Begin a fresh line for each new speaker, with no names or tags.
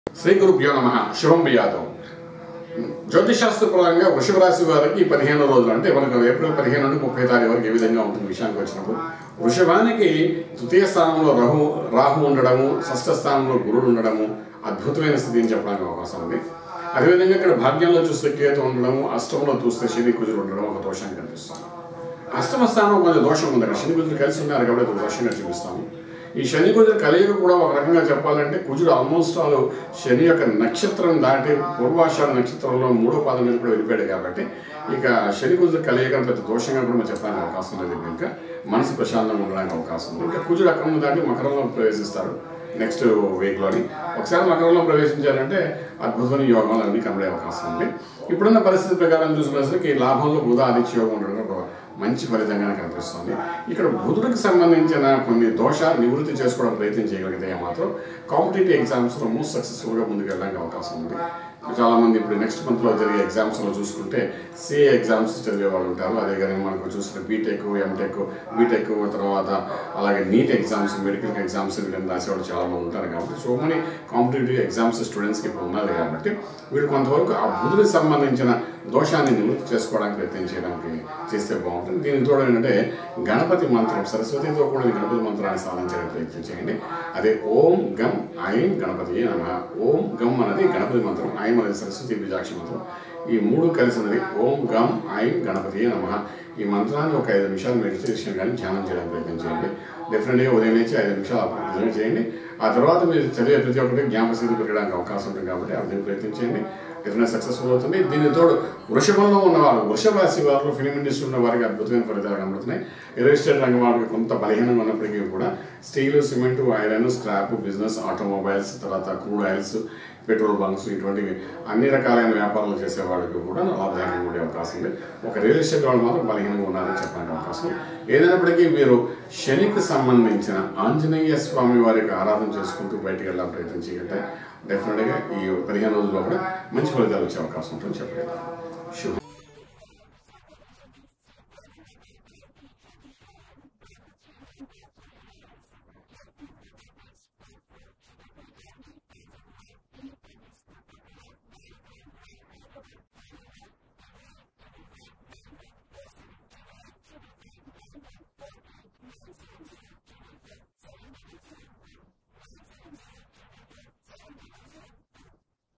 శ్రీ గురుభ్యో నమ శుభం బియాదం జ్యోతిశాస్త్ర పరంగా వృషభ రాశి వారికి పదిహేను రోజులు అంటే మనకు ఏప్రిల్ పదిహేను నుండి ముప్పై తారీఖు వరకు ఏ విధంగా ఉంటుంది విషయానికి వచ్చినప్పుడు వృషభానికి తృతీయ స్థానంలో రహు రాహు ఉండడము షష్ఠ స్థానంలో గురుడు ఉండడము అద్భుతమైన స్థితి అని చెప్పడానికి అవకాశం ఉంది అదేవిధంగా ఇక్కడ భాగ్యంలో చూస్తే కేతు ఉండడము అష్టంలో చూస్తే శని కుజులు ఉండడం ఒక దోషాన్ని కనిపిస్తుంది అష్టమ స్థానం కొంచెం దోషం ఉంది అక్కడ శని కుజులు కలిసి ఉన్నారు కాబట్టి అది దోషంగా చూపిస్తాము ఈ శని కుజులు కలియక కూడా ఒక రకంగా చెప్పాలంటే కుజుడు ఆల్మోస్ట్ ఆల్ శని యొక్క నక్షత్రం దాటి పూర్వాషాఢ నక్షత్రంలో మూడో పాదం మీద కూడా వెళ్ళిపోయాడు కాబట్టి ఇక శని కుజులు కలియక పెద్ద దోషంగా కూడా మనం చెప్పడానికి అవకాశం లేదు కనుక మనసు ప్రశాంతంగా ఉండడానికి అవకాశం ఉంది ఇంకా కుజుడు అక్కడ దాటి మకరంలో ప్రవేశిస్తాడు నెక్స్ట్ వీక్లోని ఒకసారి మకరంలో ప్రవేశించారంటే అద్భుతమైన యోగాలు అన్ని కనబడే అవకాశం ఉంది ఇప్పుడున్న పరిస్థితి ప్రకారం చూసినసరికి లాభంలో బుధ ఆదిత్య యోగం ఉండడం ఒక మంచి ఫలితంగా కనిపిస్తుంది ఇక్కడ బుధుడికి సంబంధించిన కొన్ని దోషాలు నివృత్తి చేసుకోవడం ప్రయత్నం చేయగలిగితే మాత్రం కాంపిటేటివ్ ఎగ్జామ్స్లో మోస్ట్ సక్సెస్ఫుల్గా ముందుకు వెళ్ళడానికి అవకాశం ఉంది చాలా మంది ఇప్పుడు నెక్స్ట్ మంత్లో జరిగే ఎగ్జామ్స్లో చూసుకుంటే సిఏ ఎగ్జామ్స్ చదివే వాళ్ళు ఉంటారు అదే కానీ మనకు చూస్తే బీటెక్ ఎంటెక్ బీటెక్ తర్వాత అలాగే నీట్ ఎగ్జామ్స్ మెడికల్ ఎగ్జామ్స్ వీళ్ళని రాసేవాళ్ళు చాలా మంది ఉంటారు కాబట్టి సో మనీ కాంపిటేటివ్ ఎగ్జామ్స్ స్టూడెంట్స్కి ఇప్పుడు ఉన్నది కాబట్టి వీళ్ళు కొంతవరకు ఆ బుధుడికి సంబంధించిన దోషాన్ని నివృత్తి చేసుకోవడానికి ప్రయత్నం చేయడానికి చేస్తే బాగుంటుంది దీనికి తోడు ఏంటంటే గణపతి మంత్రం సరస్వతితో కూడా గణపతి మంత్రాన్ని సాధించడానికి ప్రయత్నం చేయండి అదే ఓం గం ఐం గణపతి నమ ఓం గం అనేది గణపతి మంత్రం ఐం అనేది సరస్వతి బీజాక్షి మంత్రం ఈ మూడు కలిసినది ఓం గం ఐం గణపతి నమ ఈ మంత్రాన్ని ఒక ఐదు నిమిషాలు మెడిటేషన్ కానీ ధ్యానం చేయడానికి ప్రయత్నం చేయండి డెఫినెట్గా ఉదయం నుంచి ఐదు నిమిషాలు అభ్యర్థన చేయండి ఆ తర్వాత మీరు చదివే ప్రతి ఒక్కటి జ్ఞాపకశక్తి పెరగడానికి అవకాశం ఉంటుంది కాబట్టి అర్థం ప్రయత్నం చేయండి డెఫినెట్ సక్సెస్ఫుల్ అవుతుంది దీని తోడు వృషభంలో ఉన్నవారు వృషభ రాశి వారు ఫిలిం ఇండస్ట్రీ ఉన్న వారికి అద్భుతమైన ఫలితాలు కనబడుతున్నాయి రియల్ ఎస్టేట్ రంగం వారికి కొంత బలహీనంగా ఉన్నప్పటికీ కూడా steel cement iron scrap business automobiles తర్వాత క్రూడ్ ఆయిల్స్ పెట్రోల్ బంక్స్ ఇటువంటివి అన్ని రకాలైన వ్యాపారాలు చేసే వాళ్ళకి కూడా లాభదాయకంగా ఉండే అవకాశం ఉంది ఒక రియల్ ఎస్టేట్ వాళ్ళు మాత్రం బలహీనంగా ఉన్నారని చెప్పడానికి అవకాశం ఉంది. ఏదైనప్పటికీ మీరు శనికి సంబంధించిన ఆంజనేయ స్వామి వారికి ఆరాధన చేసుకుంటూ బయటికి వెళ్ళాలని ప్రయత్నం చేయగలిగితే డెఫినెట్గా ఈ పదిహేను రోజుల్లో కూడా మంచి ఫలితాలు వచ్చే అవకాశం ఉంటుందని చెప్పగలుగుతాను శుభం